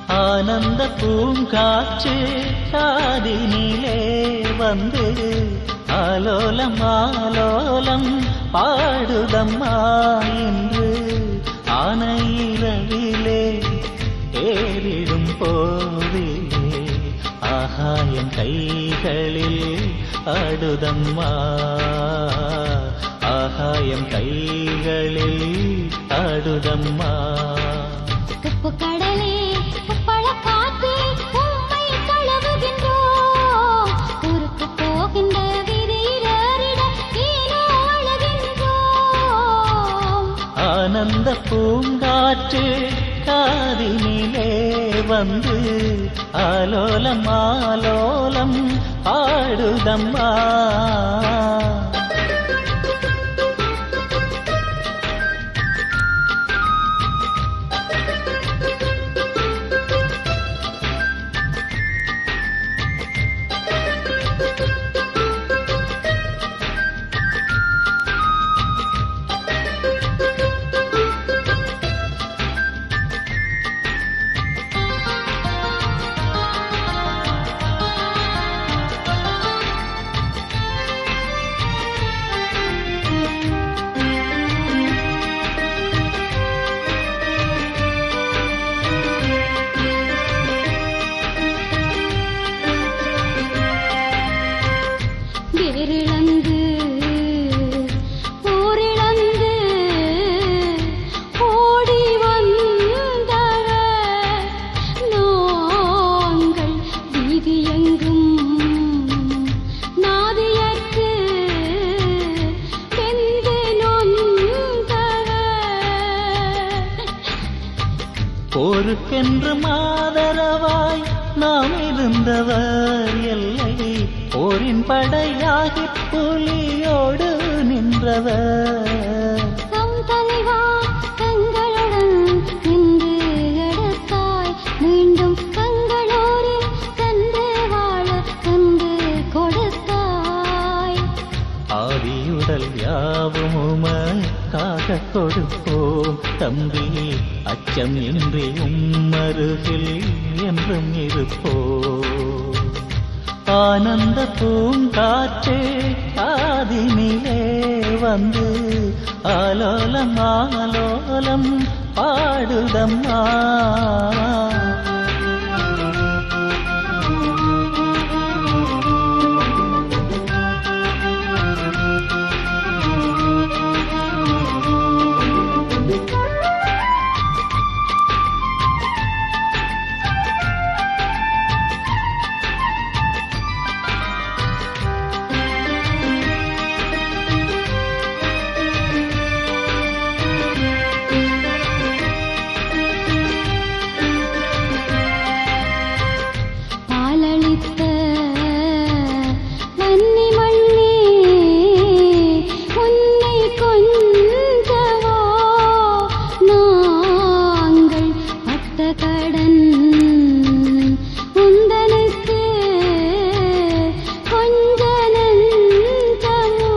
ஆனந்த பூங்காற்று காதினிலே வந்து ஆலோலம் ஆலோலம் பாடுதம்மா இன்று ஆனையிரவிலே ஏறிடும் போதிலே ஆகாயம் கைகளில் ஆடுதம்மா ஆகாயம் கைகளில் ஆடுதம்மா உப்பு கடலே உப்பள காற்றே உம்மை தழுவுகின்றோம் ஊருக்கு போகின்ற விதியிலறிட ஏனோ அழுகின்றோம் ஆனந்த பூங்காற்று காதினிலே வந்து ஆலோலம் ஆலோலம் ஆடுதம்மா வேரிழந்து போரிழந்து ஓடி வந்தவர் நாங்கள் வீதியெங்கும் நாதியற்று வெந்து நொந்தவர் போருக்கென்று மாதரவாய் நாம் இருந்தவர் எல்லை போரின் படையாகி புலியோடு நின்றவர் நம் தலைவா தங்களுடன் நின்று எடுத்தாய் மீண்டும் தங்களோரில் சென்று வாழ கண்டு கொடுத்தாய் ஆதியுடல் யாவும் உமக்காக கொடுப்போம் தம்பி அச்சம் இன்றி உம்மருகில் என்றும் இருப்போம் ஆனந்த பூங்காற்றே காதினிலே வந்து ஆலோலம் ஆலோலம் பாடுதம்மா பாலளித்த மன்னி மண்ணே உன்னை கொஞ்சவோ நாங்கள் பட்ட கடன் உந்தனுக்கு கொஞ்ச நஞ்சமோ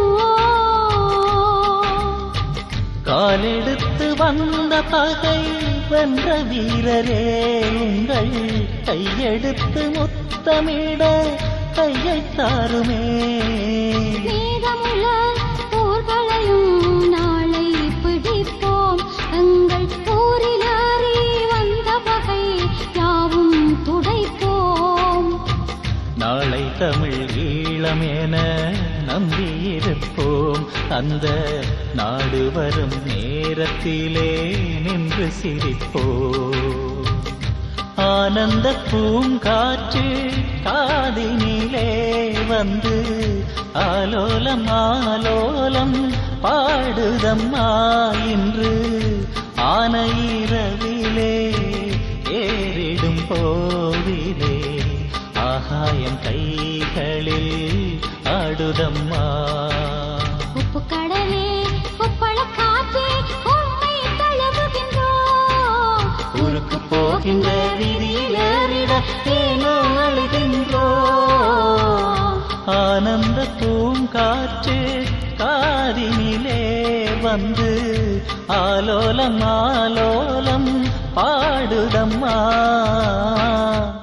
காலெடுத்து வந்த பகை வென்ற வீரரே உங்கள் கையெடுத்து முத்தமிட கையை தாருமே மீதமுள்ள போர்களையும் நாளை பிடிப்போம் எங்கள் போரிலாரி வந்த பகை யாவும் துடைப்போம் நாளை தமிழ் ஈழம் என நம்பியிருப்போம் அந்த நாடு வரும் நேரத்திலே நின்று சிரிப்போம் ஆனந்த பூங்காற்று காதினிலே வந்து ஆலோலம் ஆலோலம் பாடுதம்மா இன்று ஆனையிரவிலே ஏறிடும் போதிலே ஆகாயம் கைகளில் ஆடுதம்மா உப்பு கடலே உப்பள காற்றே உண்மை தழுவுகின்றோம் ஊருக்கு போகின்ற விதியிலறிட ஏனோ அழுகின்றோம் ஆனந்த பூங்காற்று காதினிலே வந்து ஆலோலம் ஆலோலம் பாடுதம்மா